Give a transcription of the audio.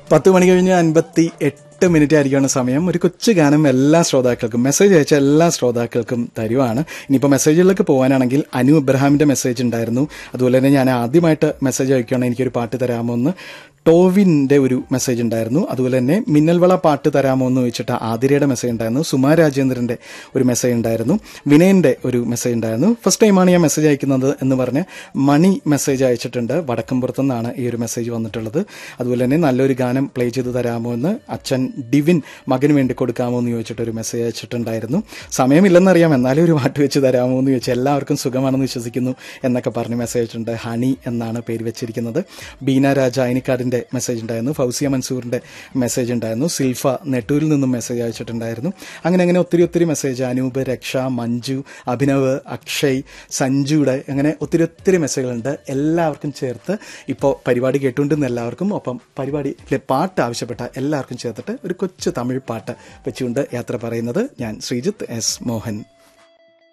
പത്ത് മണി കഴിഞ്ഞ് അൻപത്തി എട്ട് മിനിറ്റ് ആയിരിക്കുകയാണ് സമയം ഒരു കൊച്ചു ഗാനം എല്ലാ ശ്രോതാക്കൾക്കും മെസ്സേജ് അയച്ച എല്ലാ ശ്രോതാക്കൾക്കും തരുവാണ് ഇനിയിപ്പോൾ മെസ്സേജുകളിലേക്ക് പോകാനാണെങ്കിൽ അനു ഇബ്രഹാമിന്റെ മെസ്സേജ് ഉണ്ടായിരുന്നു അതുപോലെ തന്നെ ഞാൻ ആദ്യമായിട്ട് മെസ്സേജ് അയക്കുകയാണ് എനിക്കൊരു പാട്ട് തരാമോ എന്ന് ടോവിന്റെ ഒരു മെസ്സേജ് ഉണ്ടായിരുന്നു അതുപോലെ തന്നെ മിന്നൽവള പാട്ട് തരാമോ എന്ന് ചോദിച്ചിട്ട് ആതിരയുടെ മെസ്സേജ് ഉണ്ടായിരുന്നു സുമാ രാജേന്ദ്രന്റെ ഒരു മെസ്സേജ് ഉണ്ടായിരുന്നു വിനയന്റെ ഒരു മെസ്സേജ് ഉണ്ടായിരുന്നു ഫസ്റ്റ് ടൈമാണ് ഞാൻ മെസ്സേജ് അയക്കുന്നത് എന്ന് പറഞ്ഞ് മണി മെസ്സേജ് അയച്ചിട്ടുണ്ട് വടക്കമ്പുറത്തു നിന്നാണ് ഈ ഒരു മെസ്സേജ് വന്നിട്ടുള്ളത് അതുപോലെ തന്നെ നല്ലൊരു ഗാനം പ്ലേ ചെയ്ത് തരാമോ എന്ന് അച്ഛൻ ഡിവിൻ മകന് വേണ്ടി കൊടുക്കാമോ എന്ന് ചോദിച്ചിട്ട് ഒരു മെസ്സേജ് അയച്ചിട്ടുണ്ടായിരുന്നു സമയമില്ലെന്നറിയാം എന്നാലും ഒരു പാട്ട് വെച്ച് തരാമോ എന്ന് ചോദിച്ചാൽ എല്ലാവർക്കും സുഖമാണെന്ന് വിശ്വസിക്കുന്നു എന്നൊക്കെ പറഞ്ഞ് മെസ്സേജ് അയച്ചിട്ടുണ്ട് ഹണി എന്നാണ് പേര് വെച്ചിരിക്കുന്നത് ബീന രാജ അയനിക്കാടിന്റെ മെസ്സേജ് ഉണ്ടായിരുന്നു ഫൗസിയ മൻസൂറിന്റെ മെസ്സേജ് ഉണ്ടായിരുന്നു സിൽഫ നെട്ടൂരിൽ നിന്നും മെസ്സേജ് അയച്ചിട്ടുണ്ടായിരുന്നു അങ്ങനെ അങ്ങനെ ഒത്തിരി ഒത്തിരി മെസ്സേജ് അനൂപ് രക്ഷ മഞ്ജു അഭിനവ് അക്ഷയ് സഞ്ജുയുടെ അങ്ങനെ ഒത്തിരി ഒത്തിരി മെസ്സേജുകളുണ്ട് എല്ലാവർക്കും ചേർത്ത് ഇപ്പോൾ പരിപാടി കേട്ടുകൊണ്ടിരുന്ന എല്ലാവർക്കും ഒപ്പം പരിപാടിയിലെ പാട്ട് ആവശ്യപ്പെട്ട എല്ലാവർക്കും ചേർത്തിട്ട് ഒരു കൊച്ചു തമിഴ് പാട്ട് വെച്ചുകൊണ്ട് യാത്ര പറയുന്നത് ഞാൻ ശ്രീജിത്ത് എസ് മോഹൻ